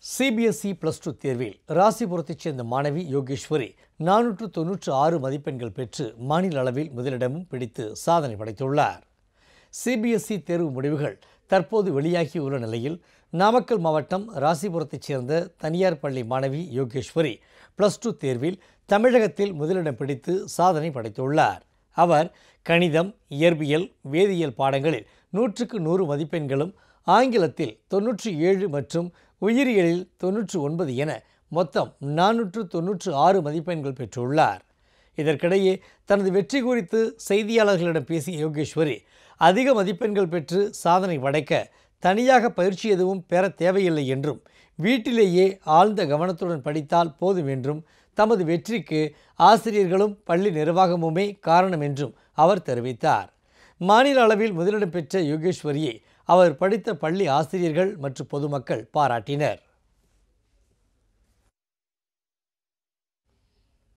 CBSE plus two தேர்வில் ராசிபுரத்தைச் சேர்ந்த மாணவி யோகேஸ்வரி நானூற்று தொன்னூற்று ஆறு மதிப்பெண்கள் பெற்று மாநில அளவில் முதலிடமும் பிடித்து சாதனை படைத்துள்ளார் சிபிஎஸ்இ தேர்வு முடிவுகள் தற்போது வெளியாகியுள்ள நிலையில் நாமக்கல் மாவட்டம் ராசிபுரத்தைச் சேர்ந்த தனியார் பள்ளி மாணவி யோகேஸ்வரி பிளஸ் டூ தேர்வில் தமிழகத்தில் முதலிடம் பிடித்து சாதனை படைத்துள்ளார் அவர் கணிதம் இயற்பியல் வேதியியல் பாடங்களில் நூற்றுக்கு நூறு மதிப்பெண்களும் ஆங்கிலத்தில் தொன்னூற்றி ஏழு மற்றும் உயிரியலில் தொன்னூற்று ஒன்பது என மொத்தம் நானூற்று தொன்னூற்று ஆறு மதிப்பெண்கள் பெற்றுள்ளார் இதற்கிடையே தனது வெற்றி குறித்து செய்தியாளர்களிடம் பேசிய யோகேஸ்வரி அதிக மதிப்பெண்கள் பெற்று சாதனை படைக்க தனியாக பயிற்சி எதுவும் பெற தேவையில்லை என்றும் வீட்டிலேயே ஆழ்ந்த கவனத்துடன் படித்தால் போதும் என்றும் தமது வெற்றிக்கு ஆசிரியர்களும் பள்ளி நிர்வாகமுமே காரணம் என்றும் அவர் தெரிவித்தார் மாநில அளவில் முதலிடம் பெற்ற யோகேஸ்வரியை அவர் படித்த பள்ளி ஆசிரியர்கள் மற்றும் பொதுமக்கள் பாராட்டினர்